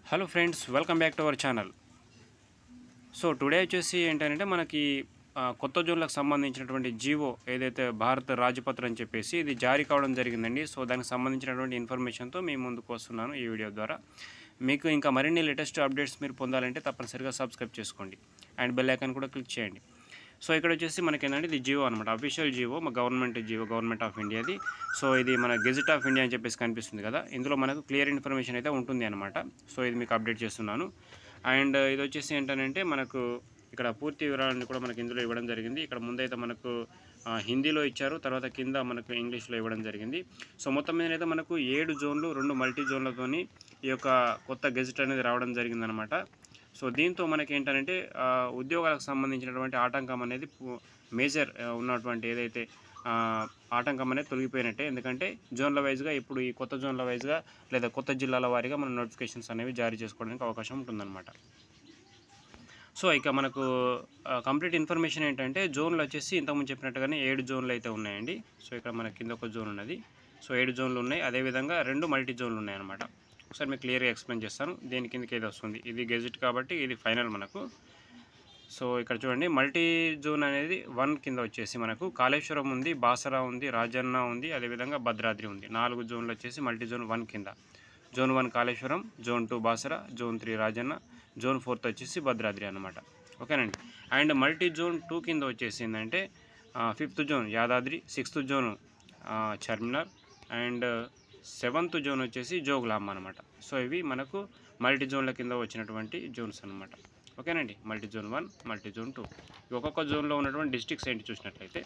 hello friends welcome back to our channel so today వచ్చేసి ఏంటంటే మనకి ఆ, కొత్త జోన్లకు సంబంధించినటువంటి జీవో ఏదైతే భారత రాజపత్ర అని చెప్పేసి ఇది జారీ కావడం జరిగిందండి సో దానికి సంబంధించినటువంటి ఇన్ఫర్మేషన్తో మీ ముందుకు వస్తున్నాను ఈ వీడియో ద్వారా మీకు ఇంకా మరిన్ని లేటెస్ట్ అప్డేట్స్ మీరు పొందాలంటే తప్పనిసరిగా సబ్స్క్రైబ్ చేసుకోండి అండ్ బెల్ ఐకాన్ కూడా క్లిక్ చేయండి సో ఇక్కడ వచ్చేసి మనకి ఏంటంటే ఇది జియో అనమాట అఫీషియల్ జియో మా గవర్నమెంట్ జియో గవర్నమెంట్ ఆఫ్ ఇండియాది సో ఇది మన గెజెట్ ఆఫ్ ఇండియా అని చెప్పేసి కనిపిస్తుంది కదా ఇందులో మనకు క్లియర్ ఇన్ఫర్మేషన్ అయితే ఉంటుంది అనమాట సో ఇది మీకు అప్డేట్ చేస్తున్నాను అండ్ ఇది వచ్చేసి ఏంటంటే మనకు ఇక్కడ పూర్తి వివరాలన్నీ కూడా మనకి ఇందులో ఇవ్వడం జరిగింది ఇక్కడ ముందైతే మనకు ఆ, హిందీలో ఇచ్చారు తర్వాత కింద మనకు ఇంగ్లీష్లో ఇవ్వడం జరిగింది సో మొత్తం మీద అయితే మనకు ఏడు జోన్లు రెండు మల్టీ జోన్లతోని ఈ యొక్క కొత్త గెజెట్ అనేది రావడం జరిగిందనమాట సో దీంతో మనకి ఏంటంటే ఆ, ఉద్యోగాలకు సంబంధించినటువంటి ఆటంకం అనేది పు- మేజర్ ఆ, ఉన్నటువంటి ఏదైతే ఆ, ఆటంకం అనేది తొలగిపోయినట్టే ఎందుకంటే జోన్ల వైజ్గా ఇప్పుడు ఈ కొత్త జోన్ల వైజ్గా లేదా కొత్త జిల్లాల వారీగా మన నోటిఫికేషన్స్ అనేవి జారీ చేసుకోవడానికి అవకాశం ఉంటుందన్నమాట సో ఇక మనకు కంప్లీట్ ఇన్ఫర్మేషన్ ఏంటంటే జోన్లు వచ్చేసి ఇంతకుముందు చెప్పినట్టుగానే ఏడు జోన్లు అయితే ఉన్నాయండి సో ఇక్కడ మన కింద ఒక జోన్ ఉన్నది సో ఏడు జోన్లు ఉన్నాయి అదేవిధంగా రెండు మల్టీ జోన్లు ఉన్నాయి అనమాట ఒకసారి మీకు క్లియర్గా ఎక్స్ప్లెయిన్ చేస్తాను దేని కిందకి ఏది వస్తుంది ఇది గెజిట్ కాబట్టి ఇది ఫైనల్ మనకు సో ఇక్కడ చూడండి మల్టీ జోన్ అనేది వన్ కింద వచ్చేసి మనకు కాళేశ్వరం ఉంది బాసరా ఉంది రాజన్న ఉంది అదేవిధంగా భద్రాద్రి ఉంది నాలుగు జోన్లు వచ్చేసి మల్టీ జోన్ వన్ కింద zone one Kaleshwaram zone two Basara zone three Rajanna zone fourth వచ్చేసి భద్రాద్రి అనమాట ఓకేనండి అండ్ మల్టీ జోన్ టూ కింద వచ్చేసి ఏంటంటే fifth zone Yadadri sixth zone Charminar and seventh zone వచ్చేసి జోగులాంబ అనమాట సో ఇవి మనకు మల్టీ జోన్ల కింద వచ్చినటువంటి జోన్స్ అనమాట ఓకేనండి multi zone one multi zone two ఒక్కొక్క జోన్లో ఉన్నటువంటి డిస్ట్రిక్ట్స్ ఏంటి చూసినట్లయితే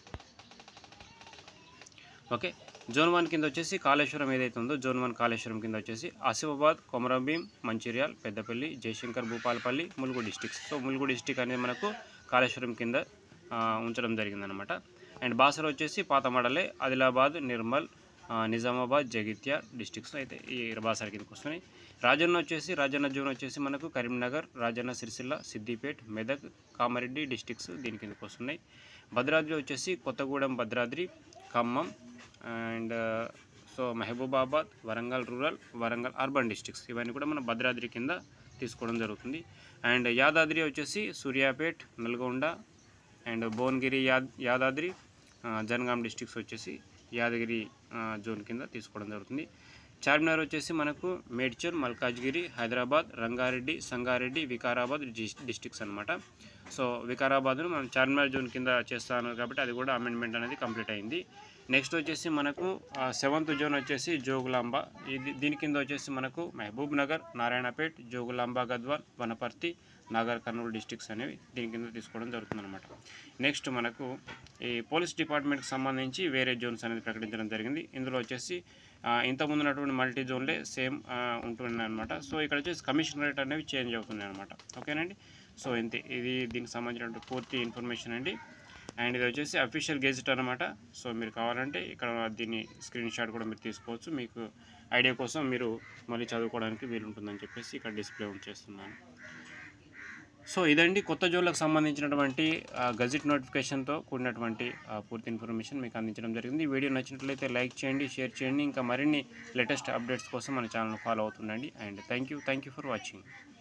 ఓకే జోన్ వన్ కింద వచ్చేసి కాళేశ్వరం ఏదైతే ఉందో జోన్ వన్ కాళేశ్వరం కింద వచ్చేసి Asifabad Komarambheem Mancherial Peddapalli Jayashankar Bhupalpally Mulugu districts so Mulugu district అనేది మనకు కాళేశ్వరం కింద ఆ, ఉంచడం జరిగిందనమాట అండ్ బాసర వచ్చేసి పాతమడలే ఆదిలాబాద్ నిర్మల్ ఆ, నిజామాబాద్ జగిత్యాల్ డిస్టిక్స్ అయితే ఈ బాసర కిందకి వస్తున్నాయి రాజన్న వచ్చేసి రాజన్న జోన్ వచ్చేసి మనకు కరీంనగర్ రాజన్న సిరిసిల్ల సిద్దిపేట్ మెదక్ కామారెడ్డి డిస్టిక్స్ దీని కిందకి వస్తున్నాయి భద్రాద్రి వచ్చేసి Kothagudem Bhadradri Khammam and so Mahabubabad Warangal rural Warangal urban districts ఇవన్నీ కూడా మన భద్రాద్రి కింద తీసుకోవడం జరుగుతుంది అండ్ యాదాద్రి వచ్చేసి సూర్యాపేట్ నల్గొండ అండ్ భువనగిరి యాద్ యాదాద్రి ఆ, జనగాం డిస్ట్రిక్ట్స్ వచ్చేసి యాదగిరి ఆ, జోన్ కింద తీసుకోవడం జరుగుతుంది చార్మినార్ వచ్చేసి మనకు మేడ్చల్ మల్కాజ్గిరి హైదరాబాద్ రంగారెడ్డి సంగారెడ్డి వికారాబాద్ డిస్- డిస్ట్రిక్ట్స్ అనమాట సో వికారాబాద్ను మనం చార్మినార్ జోన్ కింద చేస్తాను కాబట్టి అది కూడా అమెండ్మెంట్ అనేది కంప్లీట్ అయింది నెక్స్ట్ వచ్చేసి మనకు సెవెంత్ జోన్ వచ్చేసి జోగులాంబ ఇది దీని కింద వచ్చేసి మనకు Mahabubnagar Narayanpet Jogulamba Gadwal Wanaparthy Nagarkurnool districts అనేవి దీని కింద తీసుకోవడం జరుగుతుందన్నమాట నెక్స్ట్ మనకు ఈ పోలీస్ డిపార్ట్మెంట్కి సంబంధించి వేరే జోన్స్ అనేది ప్రకటించడం జరిగింది ఇందులో వచ్చేసి ఆ, ఇంతకుముందు ఉన్నటువంటి మల్టీ జోన్లే సేమ్ ఉంటున్నాయి అనమాట సో ఇక్కడ వచ్చేసి కమిషనరేట్ అనేవి చేంజ్ అవుతున్నాయి అనమాట ఓకేనండి సో ఇంతే ఇది దీనికి సంబంధించినటువంటి పూర్తి ఇన్ఫర్మేషన్ అండి అండ్ ఇది వచ్చేసి అఫీషియల్ గెజిట్ అనమాట సో మీరు కావాలంటే ఇక్కడ దీన్ని స్క్రీన్ షాట్ కూడా మీరు తీసుకోవచ్చు మీకు ఐడియా కోసం మీరు మళ్ళీ చదువుకోవడానికి వీలుంటుందని చెప్పేసి ఇక్కడ డిస్ప్లే చేస్తున్నాను సో ఇదండి కొత్త జోన్లకు సంబంధించినటువంటి ఆ, గజెట్ నోటిఫికేషన్తో కూడినటువంటి ఆ, పూర్తి ఇన్ఫర్మేషన్ మీకు అందించడం జరిగింది ఈ వీడియో నచ్చినట్లయితే లైక్ చేయండి షేర్ చేయండి ఇంకా మరిన్ని లేటెస్ట్ అప్డేట్స్ కోసం మన ఛానల్ ఫాలో అవుతుండండి and thank you thank you for watching